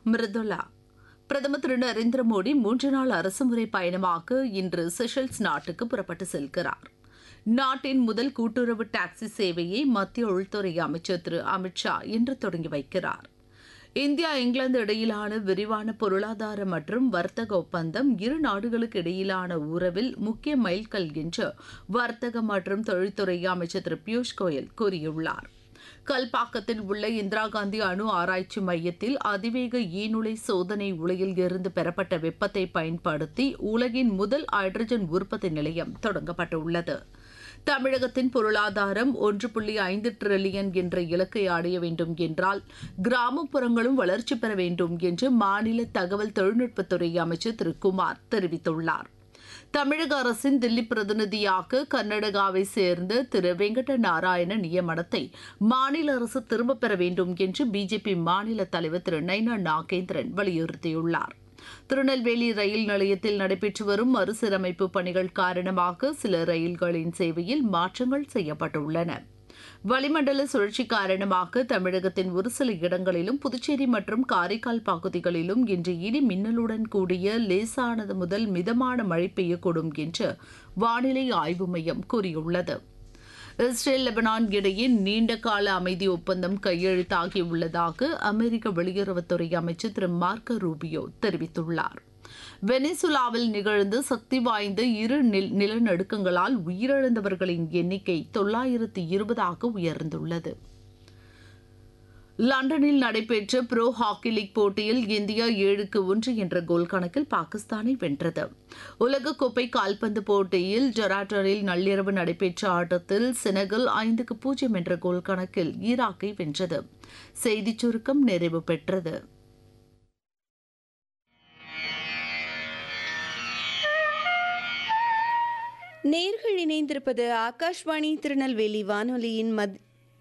மிருதுலா பிரதமர் திரு நரேந்திர மோடி மூன்று நாள் அரசுமுறை பயணமாக இன்று செஷல்ஸ் நாட்டுக்கு புறப்பட்டு செல்கிறார் நாட்டின் முதல் கூட்டுறவு டாக்ஸி சேவையை மத்திய உள்துறை அமைச்சர் திரு அமித்ஷா இன்று தொடங்கி வைக்கிறார் இந்தியா இங்கிலாந்து இடையிலான விரிவான பொருளாதார மற்றும் வர்த்தக ஒப்பந்தம் இரு நாடுகளுக்கு இடையிலான உறவில் முக்கிய மைல்கல் என்று வர்த்தக மற்றும் தொழில்துறை அமைச்சர் திரு பியூஷ் கோயல் கூறியுள்ளார் கல்பாக்கத்தில் உள்ள இந்திரா காந்தி அணு ஆராய்ச்சி மையத்தில் அதிவேக ஈநுழை சோதனை உலையில் இருந்து பெறப்பட்ட வெப்பத்தை பயன்படுத்தி உலகின் முதல் ஹைட்ரஜன் உற்பத்தி நிலையம் தொடங்கப்பட்டுள்ளது தமிழகத்தின் பொருளாதாரம் ஒன்று புள்ளி ஐந்து டிரில்லியன் என்ற இலக்கை அடைய வேண்டும் என்றால் கிராமப்புறங்களும் வளர்ச்சி பெற வேண்டும் என்று மாநில தகவல் தொழில்நுட்பத்துறை அமைச்சர் திரு குமார் தெரிவித்துள்ளார் தமிழக அரசின் தில்லி பிரதிநிதியாக கர்நாடகாவை சேர்ந்த திரு வெங்கட நாராயண நியமனத்தை மாநில அரசு திரும்பப் பெற வேண்டும் என்று பிஜேபி மாநில தலைவர் திரு நைனா நாகேந்திரன் வலியுறுத்தியுள்ளார் திருநெல்வேலி ரயில் நிலையத்தில் நடைபெற்று வரும் மறுசீரமைப்பு பணிகள் காரணமாக சில ரயில்களின் சேவையில் மாற்றங்கள் செய்யப்பட்டுள்ளன வளிமண்டல சுழற்சி காரணமாக தமிழகத்தின் ஒரு சில இடங்களிலும் புதுச்சேரி மற்றும் காரைக்கால் பகுதிகளிலும் இன்று இடி மின்னலுடன் கூடிய லேசானது முதல் மிதமான மழை பெய்யக்கூடும் என்று வானிலை ஆய்வு மையம் கூறியுள்ளது இஸ்ரேல் லெபனான் இடையே நீண்ட கால அமைதி ஒப்பந்தம் கையெழுத்தாகியுள்ளதாக அமெரிக்க வெளியுறவுத்துறை அமைச்சர் திரு மார்க்க ரூபியோ தெரிவித்துள்ளார் வெனிசுலாவில் நிகழ்ந்த சக்தி வாய்ந்த இரு நில நிலநடுக்கங்களால் உயிரிழந்தவர்களின் எண்ணிக்கை தொள்ளாயிரத்து இருபதாக உயர்ந்துள்ளது லண்டனில் நடைபெற்ற ப்ரோ ஹாக்கி லீக் போட்டியில் இந்தியா ஏழுக்கு ஒன்று என்ற கோல் கணக்கில் பாகிஸ்தானை வென்றது உலகக்கோப்பை கால்பந்து போட்டியில் ஜொராட்டரில் நள்ளிரவு நடைபெற்ற ஆட்டத்தில் செனகல் ஐந்துக்கு பூஜ்ஜியம் என்ற கோல் கணக்கில் ஈராக்கை வென்றது செய்திச் சுருக்கம் நிறைவு பெற்றது நேர்கள் இணைந்திருப்பது ஆகாஷ்வாணி திருநெல்வேலி வானொலியின் மத்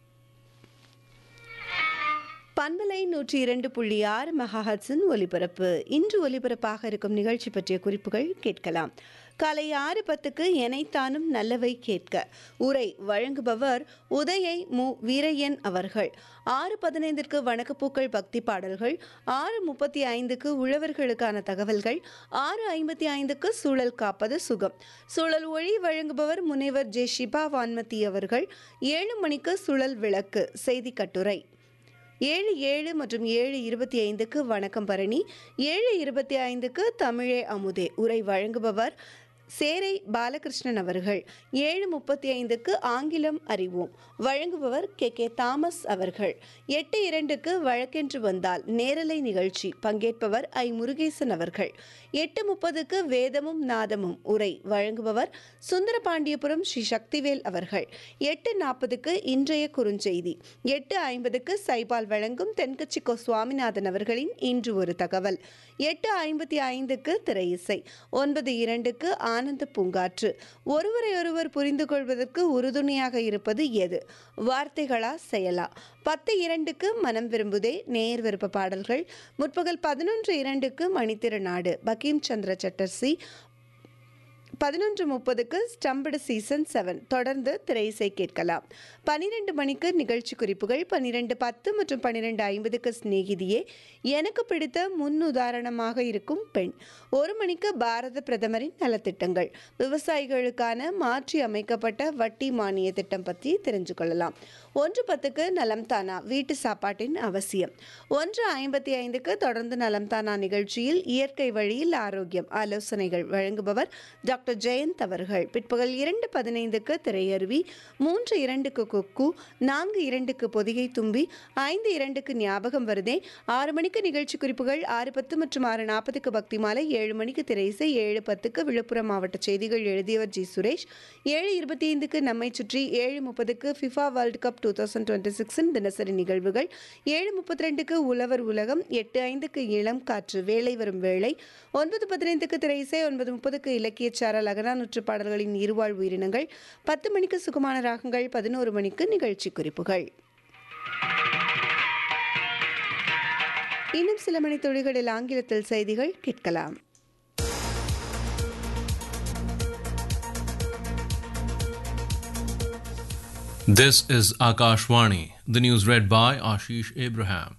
பண்பலை நூற்றி இரண்டு புள்ளி ஆறு மெகாஹட்ஸின் ஒலிபரப்பு இன்று ஒலிபரப்பாக இருக்கும் நிகழ்ச்சி பற்றிய குறிப்புகள் கேட்கலாம் காலை ஆறு பத்துக்கு எனைத்தானும் நல்லவை கேட்க உரை வழங்குபவர் உதயை மு வீரையன் அவர்கள் ஆறு பதினைந்திற்கு வணக்கப்பூக்கள் பக்தி பாடல்கள் ஆறு முப்பத்தி ஐந்துக்கு உழவர்களுக்கான தகவல்கள் ஆறு ஐம்பத்தி ஐந்துக்கு சூழல் காப்பது சுகம் சூழல் ஒளி வழங்குபவர் முனைவர் ஜே ஷிபா வான்மதி அவர்கள் ஏழு மணிக்கு சுழல் விளக்கு செய்தி கட்டுரை ஏழு ஏழு மற்றும் ஏழு இருபத்தி ஐந்துக்கு வணக்கம் பரணி ஏழு இருபத்தி ஐந்துக்கு தமிழே அமுதே உரை வழங்குபவர் சேரை பாலகிருஷ்ணன் அவர்கள் ஏழு முப்பத்தி ஐந்துக்கு ஆங்கிலம் அறிவோம் வழங்குபவர் கே கே தாமஸ் அவர்கள் எட்டு இரண்டுக்கு வழக்கென்று வந்தால் நேரலை நிகழ்ச்சி பங்கேற்பவர் ஐ முருகேசன் அவர்கள் எட்டு முப்பதுக்கு வேதமும் நாதமும் உரை வழங்குபவர் சுந்தரபாண்டியபுரம் ஸ்ரீ சக்திவேல் அவர்கள் எட்டு நாற்பதுக்கு இன்றைய குறுஞ்செய்தி எட்டு ஐம்பதுக்கு சைபால் வழங்கும் தென்கட்சிக்கோ சுவாமிநாதன் அவர்களின் இன்று ஒரு தகவல் எட்டு ஐம்பத்தி ஐந்துக்கு திரை இசை ஒன்பது இரண்டுக்கு ஆனந்த பூங்காற்று ஒருவரை ஒருவர் புரிந்து கொள்வதற்கு உறுதுணையாக இருப்பது எது வார்த்தைகளா செயலா பத்து இரண்டுக்கு மனம் விரும்புதே நேர் விருப்ப பாடல்கள் முற்பகல் பதினொன்று இரண்டுக்கு மணித்திருநாடு பகீம் சந்திர சட்டர்சி பதினொன்று முப்பதுக்கு ஸ்டம்படு சீசன் செவன் தொடர்ந்து திரையிசை கேட்கலாம் பனிரெண்டு மணிக்கு நிகழ்ச்சி குறிப்புகள் பன்னிரெண்டு பத்து மற்றும் பன்னிரெண்டு ஐம்பதுக்கு சிநேகிதியே எனக்கு பிடித்த முன் உதாரணமாக இருக்கும் பெண் ஒரு மணிக்கு பாரத பிரதமரின் நலத்திட்டங்கள் விவசாயிகளுக்கான மாற்றி அமைக்கப்பட்ட வட்டி மானிய திட்டம் பற்றி தெரிஞ்சு கொள்ளலாம் ஒன்று பத்துக்கு நலம் தானா வீட்டு சாப்பாட்டின் அவசியம் ஒன்று ஐம்பத்தி ஐந்துக்கு தொடர்ந்து நலம் தானா நிகழ்ச்சியில் இயற்கை வழியில் ஆரோக்கியம் ஆலோசனைகள் வழங்குபவர் டாக்டர் ஜெயந்த் அவர்கள் பிற்பகல் இரண்டு பதினைந்துக்கு திரையருவி மூன்று இரண்டுக்கு கொக்கு நான்கு இரண்டுக்கு பொதிகை தும்பி ஐந்து இரண்டுக்கு ஞாபகம் வருதே ஆறு மணிக்கு நிகழ்ச்சி குறிப்புகள் ஆறு பத்து மற்றும் ஆறு நாற்பதுக்கு பக்தி மாலை ஏழு மணிக்கு திரைசை ஏழு பத்துக்கு விழுப்புரம் மாவட்ட செய்திகள் எழுதியவர் ஜி சுரேஷ் ஏழு இருபத்தி ஐந்துக்கு நம்மை சுற்றி ஏழு முப்பதுக்கு FIFA world cup two thousand twenty சிக்ஸின் தினசரி நிகழ்வுகள் ஏழு முப்பத்தி ரெண்டுக்கு உழவர் உலகம் எட்டு ஐந்துக்கு இளம் காற்று வேலை வரும் வேளை ஒன்பது பதினைந்துக்கு திரைசை ஒன்பது முப்பதுக்கு இலக்கிய சாரல் அகராநூற்று பாடல்களின் இருவாழ் உயிரினங்கள் பத்து மணிக்கு சுகமான ராகங்கள் பதினோரு மணிக்கு நிகழ்ச்சி குறிப்புகள் இன்னும் சில மணி துளிகளில் ஆங்கிலத்தில் செய்திகள் கேட்கலாம் This is Akashvani, the news read by Ashish Abraham.